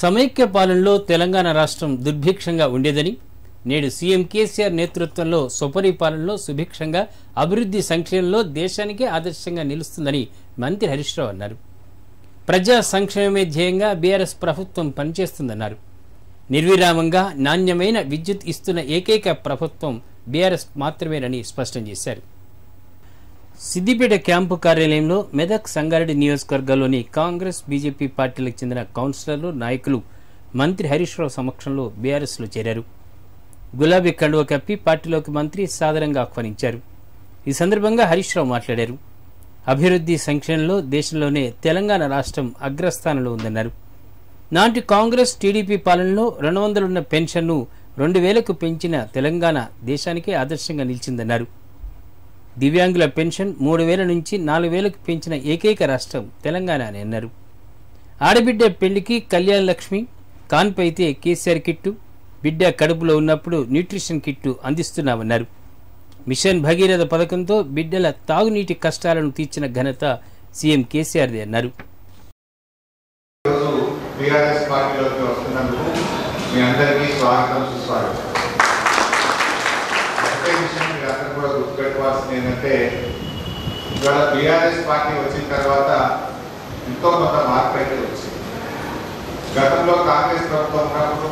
సమైక్య పాలనలో తెలంగాణ రాష్ట్రం దుర్భిక్షంగా ఉండేదని నేడు సీఎం కేసీఆర్ నేతృత్వంలో సుపరిపాలనలో సుభిక్షంగా అభివృద్ధి సంక్షేమంలో దేశానికే ఆదర్శంగా నిలుస్తుందని మంత్రి హరీష్ రావు అన్నారు ప్రజా సంక్షేమమే ధ్యేయంగా బీఆర్ఎస్ ప్రభుత్వం పనిచేస్తుందన్నారు నిర్విరామంగా నాణ్యమైన విద్యుత్ ఇస్తున్న ఏకైక ప్రభుత్వం బీఆర్ఎస్ మాత్రమేనని స్పష్టం చేశారు సిద్దిపేట క్యాంపు కార్యాలయంలో మెదక్ సంగారెడ్డి నియోజకవర్గాల్లోని కాంగ్రెస్ బీజేపీ పార్టీలకు చెందిన కౌన్సిలర్లు నాయకులు మంత్రి హరీష్ రావు సమక్షంలో బీఆర్ఎస్లో చేరారు గులాబీ కండువ కప్పి పార్టీలోకి మంత్రి సాదరంగా ఆహ్వానించారు ఈ సందర్భంగా హరీష్ రావు మాట్లాడారు అభివృద్ధి సంక్షేమంలో దేశంలోనే తెలంగాణ రాష్ట్రం అగ్రస్థానంలో ఉందన్నారు నాటి కాంగ్రెస్ టీడీపీ పాలనలో రెండు వందలున్న పెన్షన్ను రెండు వేలకు పెంచిన తెలంగాణ దేశానికే ఆదర్శంగా నిలిచిందన్నారు దివ్యాంగుల పెన్షన్ మూడు వేల నుంచి నాలుగు వేలకు పెంచిన ఏకైక రాష్ట్రం తెలంగాణ అని అన్నారు ఆడబిడ్డ పెళ్లికి కళ్యాణ లక్ష్మి కాన్పు అయితే కేసీఆర్ కిట్టు బిడ్డ కడుపులో ఉన్నప్పుడు న్యూట్రిషన్ కిట్టు అందిస్తున్నామన్నారు మిషన్ భగీరథ పథకంతో బిడ్డల తాగునీటి కష్టాలను తీర్చిన ఘనత సీఎం కేసీఆర్ది అన్నారు ఈరోజు బీఆర్ఎస్ పార్టీలోకి వస్తున్నందుకు మీ అందరికీ స్వాగతం సుస్వాగతం ఒకటే విషయం మీరు అందరూ కూడా గుర్తుపెట్టుకోవాల్సింది ఏంటంటే ఇవాళ బీఆర్ఎస్ పార్టీ వచ్చిన తర్వాత ఎంతో కొంత మార్పు అయితే వచ్చింది గతంలో కాంగ్రెస్ ప్రభుత్వం ఉన్నప్పుడు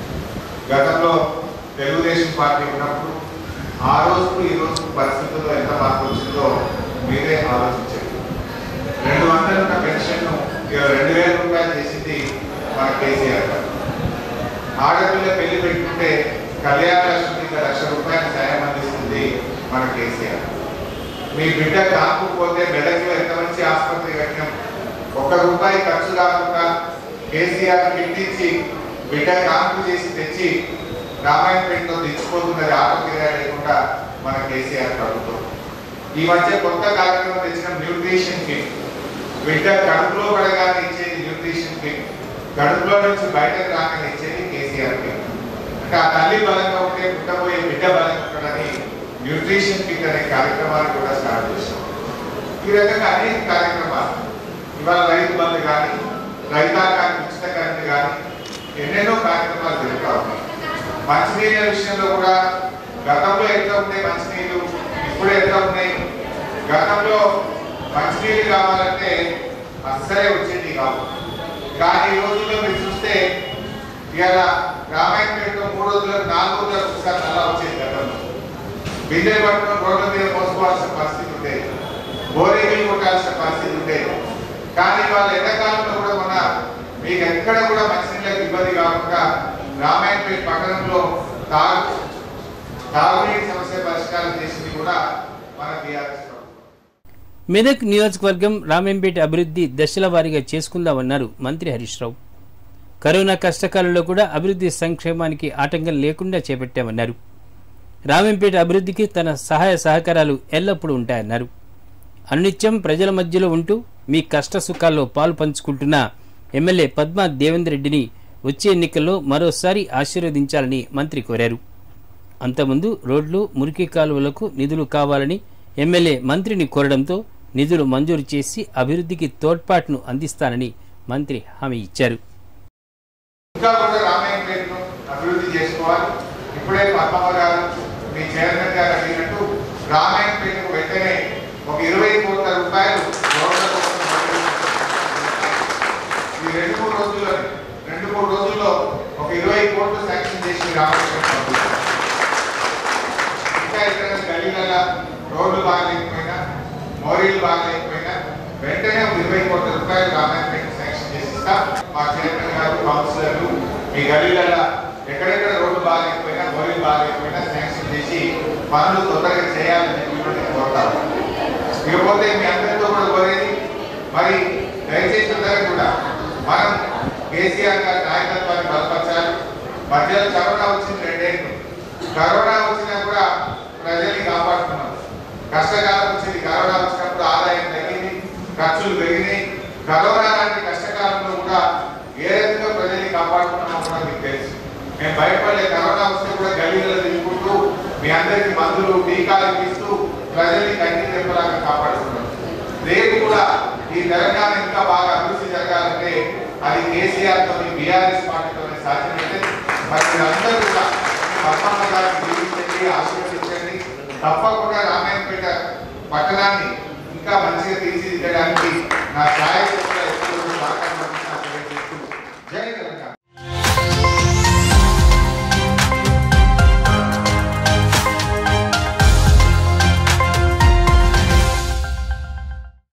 గతంలో తెలుగుదేశం పార్టీ ఉన్నప్పుడు ఆ రోజుకు ఈ రోజు పరిస్థితుల్లో ఎంత మార్పు వచ్చిందో మీరే ఆలోచించండి రెండు వందల ఉన్న పెన్షన్ రెండు వేల రూపాయలు చేసింది మన కేసీఆర్ గారు ఆడపిల్ల పెళ్లి పెట్టుకుంటే కళ్యాణ లక్ష్మి కింద లక్ష రూపాయలు సాయం అందిస్తుంది మన కేసీఆర్ మీ బిడ్డ కాకపోతే మెదక్లో ఎంత మంచి ఆసుపత్రి కట్టినాం ఒక్క రూపాయి ఖర్చు కాకుండా కేసీఆర్ పెట్టించి బిడ్డ కాన్పు చేసి తెచ్చి రామాయణపేటలో తెచ్చిపోతున్నది ఆటో కిరాయి లేకుండా మన కేసీఆర్ ప్రభుత్వం ఈ మధ్య కొత్త కార్యక్రమం తెచ్చిన న్యూట్రిషన్ కిట్ బిడ్డ కడుపులో పడగానే ఇచ్చేది న్యూట్రిషన్ కిట్ కడుపులో నుంచి బయటకు రాగానే ఇచ్చేది కేసీఆర్ కిట్ అంటే ఆ తల్లి బలంగా ఉంటే పుట్టబోయే బిడ్డ బలంగా ఉంటుందని న్యూట్రిషన్ కిట్ అనే కార్యక్రమాన్ని కూడా స్టార్ట్ చేశాం ఈ రకంగా అనేక కార్యక్రమాలు ఇవాళ రైతు బంధు కానీ రైతాంగానికి ఉచిత కరెంట్ కానీ ఎన్నెన్నో కార్యక్రమాలు జరుగుతూ ఉన్నాయి మంచినీళ్ళ విషయంలో కూడా గతంలో ఎట్లా ఉండే మంచినీళ్ళు ఇప్పుడు ఎట్లా ఉన్నాయి గతంలో మంచినీళ్ళు కావాలంటే అస్సలే వచ్చేది కావు కానీ ఈ రోజుల్లో మీరు చూస్తే ఇవాళ రామాయణపేటలో మూడు రోజులకు నాలుగు రోజులకు ఒకసారి నల్లా వచ్చేది గతంలో బిందెలు పట్టుకుని రోడ్ల మీద మోసుకోవాల్సిన పరిస్థితి ఉండేది బోరింగ్లు కొట్టాల్సిన పరిస్థితి ఉండేది కానీ వాళ్ళ ఎండాకాలంలో కూడా మన మీకు ఎక్కడ కూడా మంచినీళ్ళకి ఇబ్బంది కాకుండా రామాయణపేట పట్టణంలో తాగు తాగునీటి సమస్య పరిష్కారం చేసింది కూడా మన బీఆర్ఎస్ ప్రభుత్వం మెదక్ నియోజకవర్గం రామెంపేట అభివృద్ధి దశల వారీగా చేసుకుందామన్నారు మంత్రి హరీష్ రావు కరోనా కష్టకాలంలో కూడా అభివృద్ధి సంక్షేమానికి ఆటంకం లేకుండా చేపట్టామన్నారు రామెంపేట అభివృద్ధికి తన సహాయ సహకారాలు ఎల్లప్పుడూ ఉంటాయన్నారు అనునిత్యం ప్రజల మధ్యలో ఉంటూ మీ కష్ట సుఖాల్లో పాలు పంచుకుంటున్న ఎమ్మెల్యే పద్మా దేవేందర్ రెడ్డిని వచ్చే ఎన్నికల్లో మరోసారి ఆశీర్వదించాలని మంత్రి కోరారు అంతకుముందు రోడ్లు మురికి కాలువలకు నిధులు కావాలని ఎమ్మెల్యే మంత్రిని కోరడంతో నిధులు మంజూరు చేసి అభివృద్ధికి తోడ్పాటును అందిస్తానని మంత్రి హామీ ఇచ్చారు ఇంకా కూడా రామాయణపేటను అభివృద్ధి చేసుకోవాలి ఇప్పుడే పద్మమ్మ గారు మీ చైర్మన్ గారు అడిగినట్టు రామాయణపేటకు వెంటనే ఒక ఇరవై కోట్ల రూపాయలు రోడ్ల కోసం ఈ రెండు మూడు రోజుల్లో రెండు మూడు రోజుల్లో ఒక ఇరవై కోట్లు శాంక్షన్ చేసి రామాయణపేట పంపిస్తాం. ఇంకా ఇక్కడ గలీలలో రోడ్లు బాగలేకపోయినా మోరీలు బాగలేకపోయినా వెంటనే ఒక ఇరవై కోట్ల రూపాయలు రామాయణపేట శాంక్షన్ చేసి ఇస్తాం మా చైర్మన్ గారు కౌన్సిలర్లు మీ గలీలలో ఎక్కడెక్కడ రోడ్లు బాగలేకపోయినా మోరీలు బాగలేకపోయినా శాంక్షన్ చేసి పనులు తొందరగా చేయాలని చెప్పి కూడా నేను కోరుతాను ఇకపోతే మీ అందరితో కూడా కోరేది మరి దయచేసి అందరూ కూడా మనం కేసీఆర్ గారి నాయకత్వాన్ని బలపరచాలి మధ్యలో కరోనా వచ్చింది రెండేళ్ళు కరోనా వచ్చినా కూడా ప్రజల్ని కాపాడుతున్నాం కష్టకాలం వచ్చింది కరోనా వచ్చినప్పుడు ఆదాయం తగ్గింది ఖర్చులు పెరిగినాయి కరోనా లాంటి కష్టకాలంలో కూడా ఏ రకంగా ప్రజల్ని కాపాడుతున్నామో కూడా మీకు తెలుసు మేము భయపడలే కరోనా వస్తే కూడా గల్లీలలో తిరుగుకుంటూ మీ అందరికి మందులు టీకాలు ఇస్తూ ప్రజల్ని కంటి తెప్పలాగా కాపాడుతున్నాం రేపు కూడా ఈ తెలంగాణ ఇంకా బాగా అభివృద్ధి జరగాలంటే అది కేసీఆర్ తోని బీఆర్ఎస్ పార్టీతోనే సాధ్యమైతే మరి మీరందరూ కూడా తప్పన్న గారిని దీవించండి ఆశీర్వదించండి తప్పకుండా రామాయణపేట పట్టణాన్ని ఇంకా మంచిగా తీర్చిదిద్దడానికి నా సహాయ